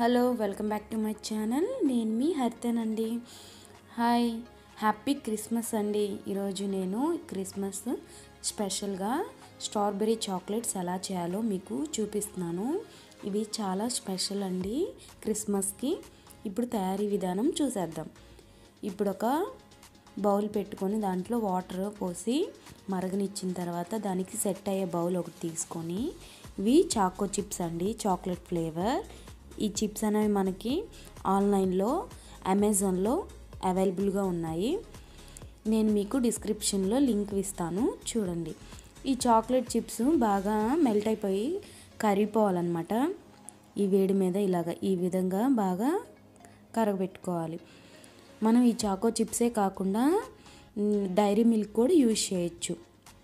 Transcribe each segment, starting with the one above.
hello welcome back to my channel నేను మీ హరితేనండి హాయ్ హ్యాపీ క్రిస్మస్ అండి ఈరోజు నేను క్రిస్మస్ స్పెషల్గా స్ట్రాబెర్రీ చాక్లెట్స్ ఎలా చేయాలో మీకు చూపిస్తున్నాను ఇవి చాలా స్పెషల్ అండి క్రిస్మస్కి ఇప్పుడు తయారీ విధానం చూసేద్దాం ఇప్పుడు ఒక బౌల్ పెట్టుకొని దాంట్లో వాటర్ పోసి మరగనిచ్చిన తర్వాత దానికి సెట్ అయ్యే బౌల్ ఒకటి తీసుకొని ఇవి చాకో చిప్స్ అండి చాక్లెట్ ఫ్లేవర్ ఈ చిప్స్ అనేవి మనకి ఆన్లైన్లో అమెజాన్లో అవైలబుల్గా ఉన్నాయి నేను మీకు డిస్క్రిప్షన్లో లింక్ ఇస్తాను చూడండి ఈ చాక్లెట్ చిప్స్ బాగా మెల్ట్ అయిపోయి కరిగిపోవాలన్నమాట ఈ వేడి మీద ఇలాగ ఈ విధంగా బాగా కరగబెట్టుకోవాలి మనం ఈ చాకో చిప్సే కాకుండా డైరీ మిల్క్ కూడా యూజ్ చేయొచ్చు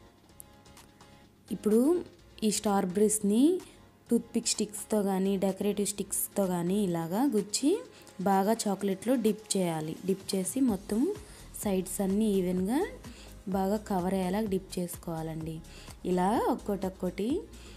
ఇప్పుడు ఈ స్టార్బెర్రీస్ని టూత్పిక్ స్టిక్స్తో కానీ డెకరేటివ్ స్టిక్స్తో కానీ ఇలాగా గుచ్చి బాగా చాక్లెట్లో డిప్ చేయాలి డిప్ చేసి మొత్తం సైడ్స్ అన్నీ ఈవెన్గా బాగా కవర్ అయ్యేలా డిప్ చేసుకోవాలండి ఇలా ఒక్కొక్కటి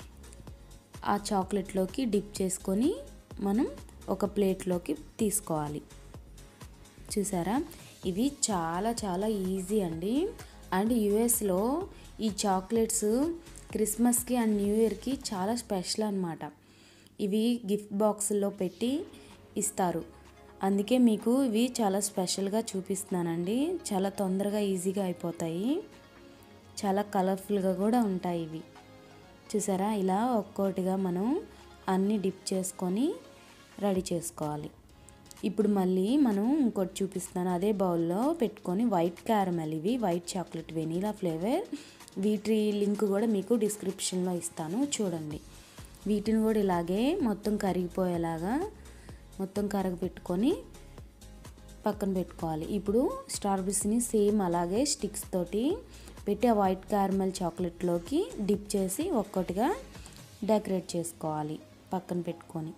ఆ చాక్లెట్లోకి డిప్ చేసుకొని మనం ఒక ప్లేట్లోకి తీసుకోవాలి చూసారా ఇవి చాలా చాలా ఈజీ అండి అండ్ యుఎస్లో ఈ చాక్లెట్స్ క్రిస్మస్కి అండ్ న్యూ ఇయర్కి చాలా స్పెషల్ అనమాట ఇవి గిఫ్ట్ బాక్సుల్లో పెట్టి ఇస్తారు అందుకే మీకు ఇవి చాలా స్పెషల్గా చూపిస్తున్నానండి చాలా తొందరగా ఈజీగా అయిపోతాయి చాలా కలర్ఫుల్గా కూడా ఉంటాయి ఇవి చూసారా ఇలా ఒక్కోటిగా మనం అన్నీ డిప్ చేసుకొని రెడీ చేసుకోవాలి ఇప్పుడు మళ్ళీ మనం ఇంకోటి చూపిస్తాను అదే బౌల్లో పెట్టుకొని వైట్ క్యారమెల్ ఇవి వైట్ చాక్లెట్ వెనీలా ఫ్లేవర్ వీటి లింక్ కూడా మీకు డిస్క్రిప్షన్లో ఇస్తాను చూడండి వీటిని కూడా ఇలాగే మొత్తం కరిగిపోయేలాగా మొత్తం కరగబెట్టుకొని పక్కన పెట్టుకోవాలి ఇప్పుడు స్టార్బెర్రీస్ని సేమ్ అలాగే స్టిక్స్ తోటి పెట్టి ఆ వైట్ క్యారమెల్ చాక్లెట్లోకి డిప్ చేసి ఒక్కొక్కటిగా డెకరేట్ చేసుకోవాలి పక్కన పెట్టుకొని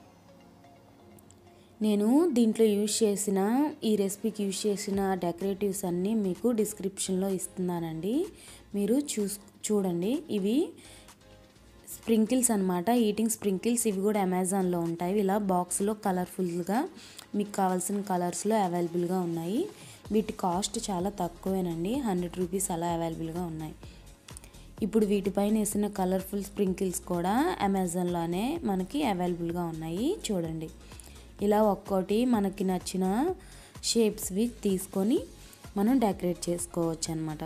నేను దీంట్లో యూజ్ చేసిన ఈ రెసిపీకి యూజ్ చేసిన డెకరేటివ్స్ అన్నీ మీకు డిస్క్రిప్షన్లో ఇస్తున్నానండి మీరు చూ చూడండి ఇవి స్ప్రింకిల్స్ అనమాట ఈటింగ్ స్ప్రింకిల్స్ ఇవి కూడా అమెజాన్లో ఉంటాయి ఇలా బాక్స్లో కలర్ఫుల్గా మీకు కావాల్సిన కలర్స్లో అవైలబుల్గా ఉన్నాయి వీటి కాస్ట్ చాలా తక్కువేనండి హండ్రెడ్ రూపీస్ అలా అవైలబుల్గా ఉన్నాయి ఇప్పుడు వీటిపైన వేసిన కలర్ఫుల్ స్ప్రింకిల్స్ కూడా అమెజాన్లోనే మనకి అవైలబుల్గా ఉన్నాయి చూడండి ఇలా ఒక్కోటి మనకి నచ్చిన షేప్స్వి తీసుకొని మనం డెకరేట్ చేసుకోవచ్చు అనమాట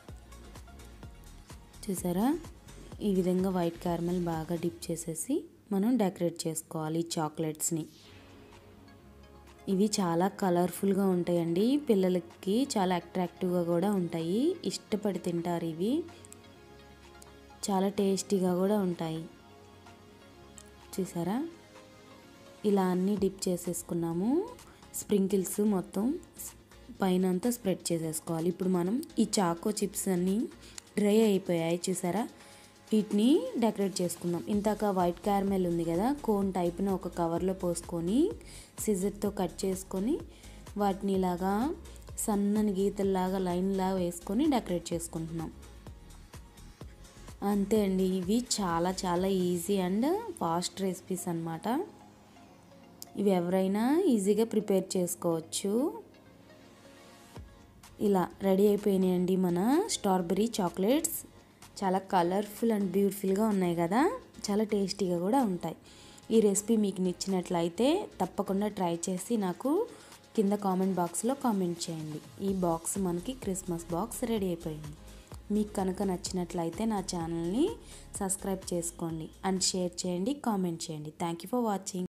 చూసారా ఈ విధంగా వైట్ క్యారమెల్ బాగా డిప్ చేసేసి మనం డెకరేట్ చేసుకోవాలి ఈ చాక్లెట్స్ని ఇవి చాలా కలర్ఫుల్గా ఉంటాయండి పిల్లలకి చాలా అట్రాక్టివ్గా కూడా ఉంటాయి ఇష్టపడి తింటారు ఇవి చాలా టేస్టీగా కూడా ఉంటాయి చూసారా ఇలా అన్నీ డిప్ చేసేసుకున్నాము స్ప్రింకిల్స్ మొత్తం పైన అంతా స్ప్రెడ్ చేసేసుకోవాలి ఇప్పుడు మనం ఈ చాకో చిప్స్ అన్నీ డ్రై అయిపోయాయి చూసారా వీటిని డెకరేట్ చేసుకుందాం ఇందాక వైట్ క్యారమెల్ ఉంది కదా కోన్ టైప్ని ఒక కవర్లో పోసుకొని సిజర్తో కట్ చేసుకొని వాటిని ఇలాగా సన్నని గీతల్లాగా లైన్లాగా వేసుకొని డెకరేట్ చేసుకుంటున్నాం అంతే అండి ఇవి చాలా చాలా ఈజీ అండ్ ఫాస్ట్ రెసిపీస్ అనమాట ఇవి ఎవరైనా ఈజీగా ప్రిపేర్ చేసుకోవచ్చు ఇలా రెడీ అయిపోయినాయండి మన స్ట్రాబెర్రీ చాక్లెట్స్ చాలా కలర్ఫుల్ అండ్ బ్యూటిఫుల్గా ఉన్నాయి కదా చాలా టేస్టీగా కూడా ఉంటాయి ఈ రెసిపీ మీకు నచ్చినట్లయితే తప్పకుండా ట్రై చేసి నాకు కింద కామెంట్ బాక్స్లో కామెంట్ చేయండి ఈ బాక్స్ మనకి క్రిస్మస్ బాక్స్ రెడీ అయిపోయింది మీకు కనుక నచ్చినట్లయితే నా ఛానల్ని సబ్స్క్రైబ్ చేసుకోండి అండ్ షేర్ చేయండి కామెంట్ చేయండి థ్యాంక్ యూ ఫర్ వాచింగ్